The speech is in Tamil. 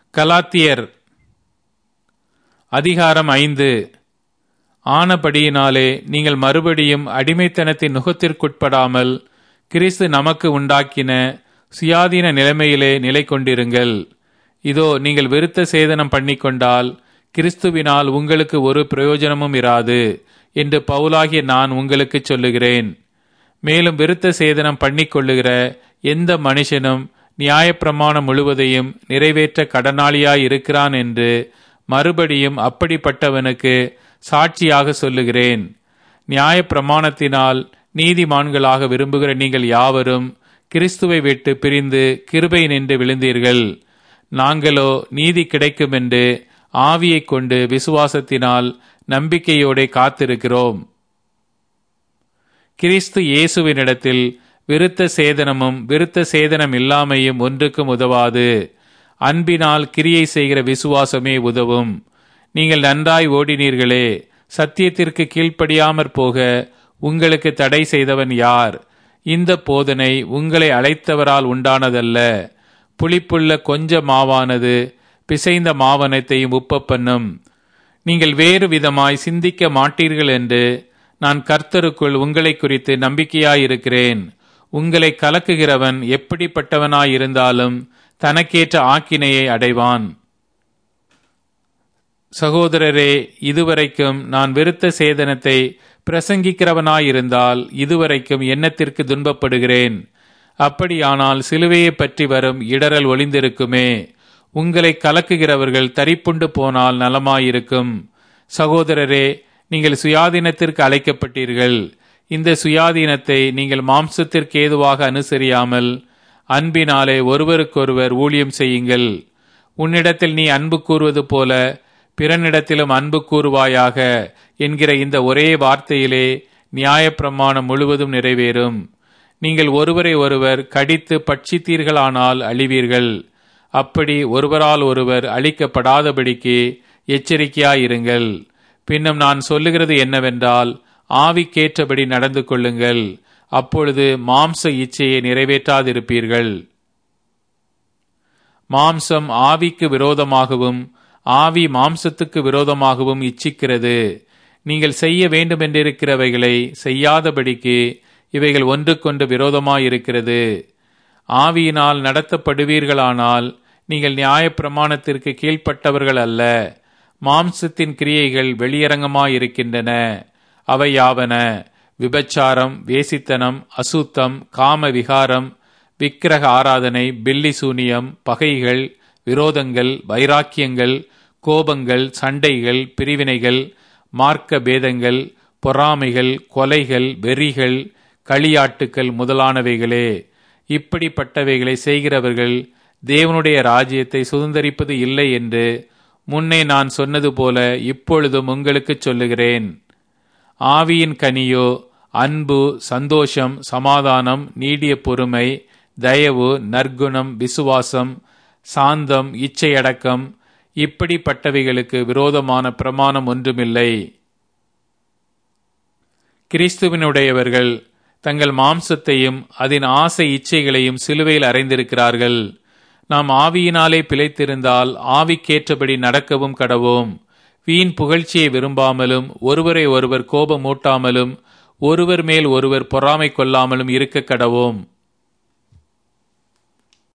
கலாத்தியர் அதிகாரம் ஐந்து ஆனபடியினாலே நீங்கள் மறுபடியும் அடிமைத்தனத்தின் நுகத்திற்குட்படாமல் கிறிஸ்து நமக்கு உண்டாக்கின சுயாதீன நிலைமையிலே நிலை கொண்டிருங்கள் இதோ நீங்கள் விருத்த சேதனம் பண்ணிக்கொண்டால் கிறிஸ்துவினால் உங்களுக்கு ஒரு பிரயோஜனமும் இராது என்று பவுலாகிய நான் உங்களுக்கு சொல்லுகிறேன் மேலும் விருத்த சேதனம் பண்ணிக்கொள்ளுகிற எந்த மனுஷனும் நியாயப்பிரமாணம் முழுவதையும் நிறைவேற்ற கடனாளியாய் இருக்கிறான் என்று மறுபடியும் அப்படிப்பட்டவனுக்கு சாட்சியாக சொல்லுகிறேன் நியாயப்பிரமாணத்தினால் நீதிமான்களாக விரும்புகிற நீங்கள் யாவரும் கிறிஸ்துவை விட்டு பிரிந்து கிருபை நின்று விழுந்தீர்கள் நாங்களோ நீதி கிடைக்கும் என்று ஆவியைக் கொண்டு விசுவாசத்தினால் நம்பிக்கையோടെ காத்திருக்கிறோம் கிறிஸ்து இயேசுவினிடத்தில் விருத்த சேதனமும் விருத்த சேதனம் இல்லாமையும் ஒன்றுக்கும் உதவாது அன்பினால் கிரியை செய்கிற விசுவாசமே உதவும் நீங்கள் நன்றாய் ஓடினீர்களே சத்தியத்திற்கு கீழ்ப்படியாமற் போக உங்களுக்கு தடை செய்தவன் யார் இந்த போதனை உங்களை அழைத்தவரால் உண்டானதல்ல புளிப்புள்ள கொஞ்ச மாவானது பிசைந்த மாவனத்தையும் உப்ப பண்ணும் நீங்கள் வேறு விதமாய் சிந்திக்க மாட்டீர்கள் என்று நான் கர்த்தருக்குள் உங்களை குறித்து நம்பிக்கையாயிருக்கிறேன் உங்களை கலக்குகிறவன் எப்படிப்பட்டவனாயிருந்தாலும் தனக்கேற்ற ஆக்கினையை அடைவான் சகோதரரே இதுவரைக்கும் நான் விருத்த சேதனத்தை பிரசங்கிக்கிறவனாயிருந்தால் இதுவரைக்கும் எண்ணத்திற்கு துன்பப்படுகிறேன் அப்படியானால் சிலுவையை பற்றி வரும் இடரல் ஒளிந்திருக்குமே உங்களை கலக்குகிறவர்கள் தரிப்புண்டு போனால் நலமாயிருக்கும் சகோதரரே நீங்கள் சுயாதீனத்திற்கு அழைக்கப்பட்டீர்கள் இந்த சுயாதீனத்தை நீங்கள் மாம்சத்திற்கு ஏதுவாக அனுசரியாமல் அன்பினாலே ஒருவருக்கொருவர் ஊழியம் செய்யுங்கள் உன்னிடத்தில் நீ அன்பு கூறுவது போல பிறனிடத்திலும் அன்பு கூறுவாயாக என்கிற இந்த ஒரே வார்த்தையிலே நியாயப்பிரமாணம் முழுவதும் நிறைவேறும் நீங்கள் ஒருவரை ஒருவர் கடித்து பட்சித்தீர்களானால் அழிவீர்கள் அப்படி ஒருவரால் ஒருவர் அழிக்கப்படாதபடிக்கு எச்சரிக்கையாயிருங்கள் பின்னும் நான் சொல்லுகிறது என்னவென்றால் ஆவிக்கேற்றபடி நடந்து கொள்ளுங்கள் அப்பொழுது மாம்ச இச்சையை நிறைவேற்றாதிருப்பீர்கள் மாம்சம் ஆவிக்கு விரோதமாகவும் ஆவி மாம்சத்துக்கு விரோதமாகவும் இச்சிக்கிறது நீங்கள் செய்ய வேண்டுமென்றிருக்கிறவைகளை செய்யாதபடிக்கு இவைகள் ஒன்றுக்கொன்று விரோதமாயிருக்கிறது ஆவியினால் நடத்தப்படுவீர்களானால் நீங்கள் நியாயப்பிரமாணத்திற்கு கீழ்ப்பட்டவர்கள் அல்ல மாம்சத்தின் கிரியைகள் வெளியரங்கமாயிருக்கின்றன அவை யாவன விபச்சாரம் வேசித்தனம் அசுத்தம் காம விகாரம் விக்கிரக ஆராதனை பில்லி சூனியம் பகைகள் விரோதங்கள் வைராக்கியங்கள் கோபங்கள் சண்டைகள் பிரிவினைகள் மார்க்க பேதங்கள் பொறாமைகள் கொலைகள் வெறிகள் களியாட்டுக்கள் முதலானவைகளே இப்படிப்பட்டவைகளை செய்கிறவர்கள் தேவனுடைய ராஜ்யத்தை சுதந்திரிப்பது இல்லை என்று முன்னே நான் சொன்னது போல இப்பொழுதும் உங்களுக்கு சொல்லுகிறேன் ஆவியின் கனியோ அன்பு சந்தோஷம் சமாதானம் நீடிய பொறுமை தயவு நற்குணம் விசுவாசம் சாந்தம் இச்சையடக்கம் இப்படிப்பட்டவைகளுக்கு விரோதமான பிரமாணம் ஒன்றுமில்லை கிறிஸ்துவனுடையவர்கள் தங்கள் மாம்சத்தையும் அதன் ஆசை இச்சைகளையும் சிலுவையில் அறைந்திருக்கிறார்கள் நாம் ஆவியினாலே பிழைத்திருந்தால் ஆவிக்கேற்றபடி நடக்கவும் கடவோம் வீண் புகழ்ச்சியை விரும்பாமலும் ஒருவரை ஒருவர் கோபமூட்டாமலும் ஒருவர் மேல் ஒருவர் பொறாமை கொள்ளாமலும் இருக்க கடவோம்